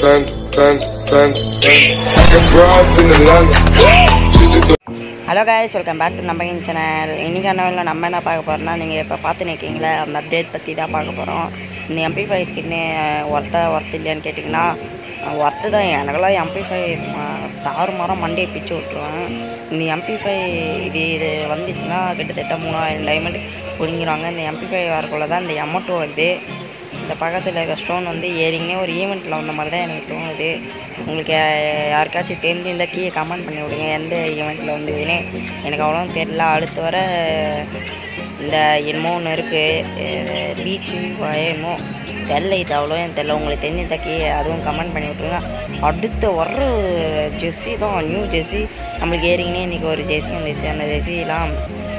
Panda, panda, panda, panda. I got broads in Atlanta. Just to hello guys welcome back to நம்ம channel இன்றைக்கான வேலை நம்ம என்ன பார்க்க போகிறோம்னா நீங்கள் இப்போ பார்த்துன்னு இருக்கீங்களே அந்த அப்டேட் பற்றி தான் பார்க்க போகிறோம் இந்த எம்பி ஃபைவ் ஸ்கின்னு ஒர்த்தா ஒர்த்து இல்லையான்னு கேட்டிங்கன்னா ஒர்த்து தான் எனக்கெல்லாம் எம்பி ஃபைவ் தாறு மரம் மண்டையை பிச்சு விட்ருவேன் இந்த எம்பி ஃபைவ் இது இது வந்துச்சுன்னா கிட்டத்தட்ட மூணாயிரம் டைமண்ட் பிடிங்கிறாங்க இந்த எம்பி ஃபைவ் வரக்குள்ள தான் இந்த எமௌண்ட்டு வருது இந்த பக்கத்தில் இருக்க ஸ்டோன் வந்து ஏறிங்க ஒரு ஈவெண்ட்டில் வந்த மாதிரி தான் எனக்கு தோணுது உங்களுக்கு யா- யாருக்காச்சும் தெரிஞ்சிருந்தா கீழே கமெண்ட் பண்ணி விடுங்க எந்த ஈவெண்ட்டில் வந்ததுன்னு எனக்கு அவ்வளோ தெரியல அடுத்து வர இந்த என்னமோ ஒன்று இருக்குது பீச்சு என்னமோ தெரில இது அவ்வளோ எனக்கு தெரில உங்களுக்கு தெரிஞ்சிருந்தா கீழே அதுவும் கமெண்ட் பண்ணி விட்ருங்க அடுத்து வர்ற ஜெஸ்ஸி தான் நியூ ஜெஸ்ஸி நம்மளுக்கு ஏறிங்கன்னே இன்றைக்கி ஒரு ஜெஸ்ஸி வந்துச்சு அந்த ஜெஸ்ஸிலாம்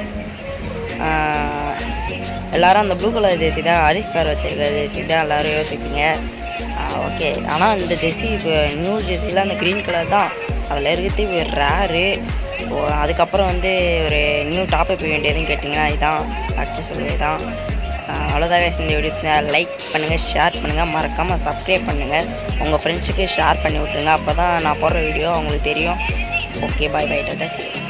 ஆஹ் எல்லாரும் அந்த ப்ளூ கலர் ஜெர்சி தான் ஹரிஷ் கார் வச்சிருக்க ஜெர்சி தான் எல்லாரும் யோசிப்பீங்க ஓகே ஆனால் இந்த ஜெர்சி இப்போ நியூ ஜெர்சியில் அந்த க்ரீன் கலர் தான் அதில் இருக்கிறது ஒரு ரேரு அதுக்கப்புறம் வந்து ஒரு நியூ டாப் அப் வேண்டியதுன்னு கேட்டிங்கன்னா இதுதான் அடிச்சு சொல்லுவது தான் அவ்வளோதான் guys இந்த வீடியோ லைக் பண்ணுங்கள் ஷேர் பண்ணுங்கள் மறக்காமல் சப்ஸ்கிரைப் பண்ணுங்கள் உங்கள் ஃப்ரெண்ட்ஸுக்கு ஷேர் பண்ணி விட்ருங்க அப்போ தான் நான் போடுற வீடியோ அவங்களுக்கு தெரியும் ஓகே பாய் பை டாட்டா